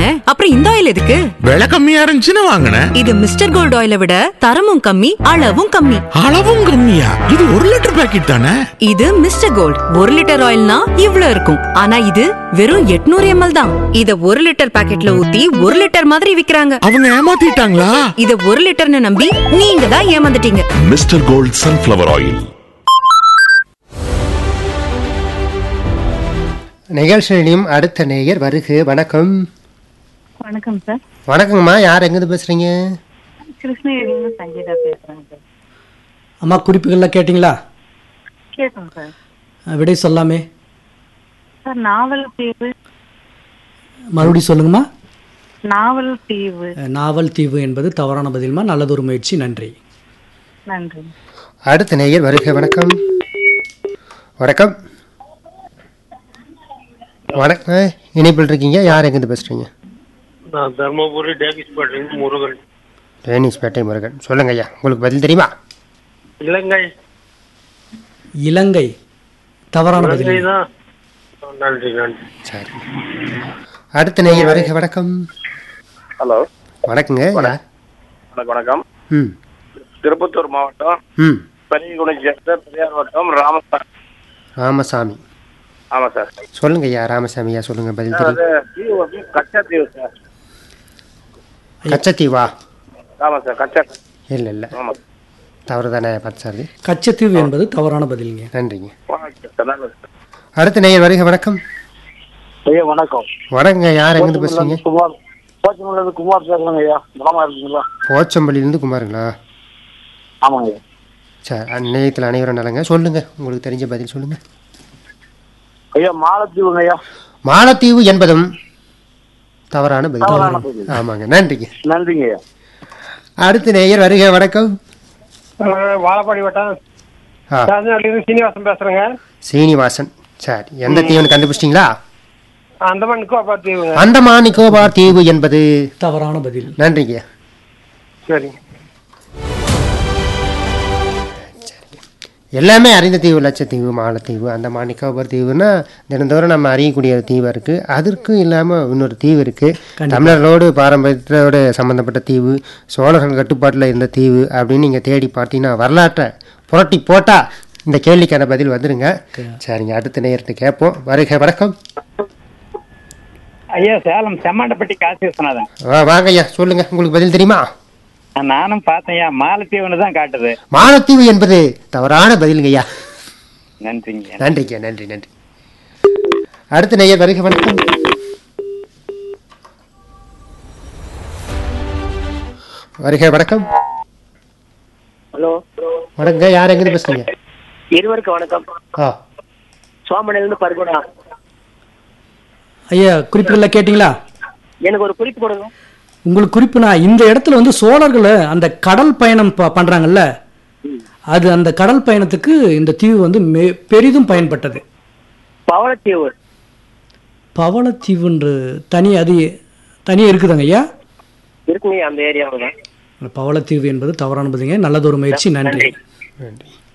தானே அப்புறம் இந்த ஆயில் எதுக்கு விலை கம்மியா இருந்துச்சுன்னு வாங்கினேன் இது மிஸ்டர் கோல்ட் ஆயிலை விட தரமும் கம்மி அளவும் கம்மி அளவும் கம்மியா இது ஒரு லிட்டர் பாக்கெட் தானே இது மிஸ்டர் கோல்ட் ஒரு லிட்டர் ஆயில்னா இவ்ளோ இருக்கும் ஆனா இது வெறும் 800 எம்எல் தான் இத ஒரு லிட்டர் பாக்கெட்ல ஊத்தி ஒரு லிட்டர் மாதிரி விக்கிறாங்க அவங்க ஏமாத்திட்டாங்களா இத ஒரு லிட்டர்னு நம்பி நீங்க தான் ஏமாந்துட்டீங்க மிஸ்டர் கோல்ட் சன்ஃப்ளவர் ஆயில் நிகழ்ச்சியிலையும் அடுத்த நேயர் வருக வணக்கம் வணக்கம் சார் வணக்கங்கம்மா யார் எங்கிருந்து பேசுறீங்க கிருஷ்ணகிரியிலிருந்து சங்கீதா பேசுறேன் சார் அம்மா குறிப்புகள்லாம் கேட்டிங்களா கேட்குங்க சார் அஹ், விடை சொல்லாமே சார் நாவல் தீவு மறுபடியும் சொல்லுங்கம்மா நாவல் தீவு அஹ், நாவல் தீவு என்பது தவறான பதில்மா நல்லதொரு முயற்சி நன்றி நன்றி அடுத்த நேயர் வருக வணக்கம் வணக்கம் வணக்கம் இணைப்பில் இருக்கீங்க யார் எங்கிருந்து பேசுறீங்க நான் தர்மபுரி டேவிஸ் பேட்டையிலிருந்து முருகன் டேனிஸ்பேட்டை முருகன் சொல்லுங்க ஐயா உங்களுக்கு பதில் தெரியுமா இலங்கை இலங்கை தவறான இலங்கை பதில் தான் நன்றி நன்றி சரி அடுத்த நேயர் வருக வணக்கம் ஹலோ வணக்கங்க யார்? வணக்கம் வணக்கம் ம் திருப்பத்தூர் மாவட்டம் ம் பெரியகுணம் சேர்ந்த பெரியார் வட்டம் ராமசாமி ராமசாமி ஆமாம் சார் சொல்லுங்க ஐயா ராமசாமி ஐயா சொல்லுங்க பதில் தெரியும் அது தீவு வந்து கச்சா தீவு சார் கச்சத்தீவா ஆமாம் சார் கச்சா இல்லை இல்லை ஆமாம் தவறு தானே பார்த்து கச்சத்தீவு என்பது தவறான பதிலுங்க நன்றிங்க சார் நல்லது சார் அடுத்த நேயர் வருக வணக்கம் ஐயா வணக்கம் வணக்கங்க யார் எங்கிருந்து பேசுறீங்க குமார் போச்சமல்லேருந்து குமார் பேசுகிறேங்க ஐயா நலமா இருக்கீங்களா போச்சம்பள்ளியிலேருந்து குமாருங்களா ஆமாங்க ஐயா சரி நேயத்தில் அனைவரும் நலங்க சொல்லுங்க உங்களுக்கு தெரிஞ்ச பதில் சொல்லுங்க ஐயா மாலத்தீவுங்க ஐயா மாலத்தீவு என்பதும் தவறான தவறான பதில் பதில். ஆமாங்க நன்றிங்க நன்றிங்க ஐயா அடுத்த நேயர் வருக வணக்கம் வாழப்பாடி வட்டம் ஆ ராஜநாட்டிலிருந்து சீனிவாசன் பேசுகிறேங்க சீனிவாசன் சரி எந்த தீவுன்னு கண்டுபிடிச்சிட்டிங்களா அந்தமான் நிக்கோபார் தீவுங்க அந்தமான் நிக்கோபார் தீவு என்பது தவறான பதில் நன்றிங்க சரிங்க எல்லாமே அறிந்த தீவு லட்சத்தீவு மாலத்தீவு அந்தமான் நிக்கோபார் தீவுன்னா தினந்தோறும் நம்ம அறியக்கூடிய ஒரு தீவு இருக்கு அதற்கும் இல்லாமல் இன்னொரு தீவு இருக்கு தமிழர்களோடு பாரம்பரியத்தோடு சம்பந்தப்பட்ட தீவு சோழர்கள் கட்டுப்பாட்டில் இருந்த தீவு அப்படின்னு நீங்கள் தேடி பார்த்தீங்கன்னா வரலாற்றை புரட்டி போட்டா இந்த கேள்விக்கான பதில் வந்துருங்க சரிங்க அடுத்த நேரத்தை கேட்போம் வருக வணக்கம் ஐயா சேலம் செம்மாண்டப்பட்டி காசி விஸ்வநாதன் வா வாங்க ஐயா சொல்லுங்க உங்களுக்கு பதில் தெரியுமா நானும் பார்த்தேன் ஐயா மாலத்தீவுன்னு தான் காட்டுது மாலத்தீவு என்பது தவறான பதிலுங்க ஐயா நன்றிங்க நன்றிங்க நன்றி நன்றி அடுத்த நேயர் வருக வணக்கம் வருக வணக்கம் ஹலோ வணக்கங்க யார் எங்கிருந்து பேசுறீங்க இருவருக்கு வணக்கம் ஆ சோமனிலிருந்து பருகுடா ஐயா குறிப்புகள்லாம் கேட்டிங்களா எனக்கு ஒரு குறிப்பு கொடுங்க உங்களுக்கு குறிப்புனா இந்த இடத்துல வந்து சோழர்கள் அந்த கடல் பயணம் ப- பண்றாங்கல்ல அது அந்த கடல் பயணத்துக்கு இந்த தீவு வந்து மெ- பெரிதும் பயன்பட்டது பவளத்தீவு பவளத்தீவுன்ற தனி அது தனியாக இருக்குதாங்க ஐயா இருக்குங்க அந்த ஏரியாவில் தான் பவளத்தீவு என்பது தவறான பதிலுங்க நல்லதொரு முயற்சி நன்றி நன்றி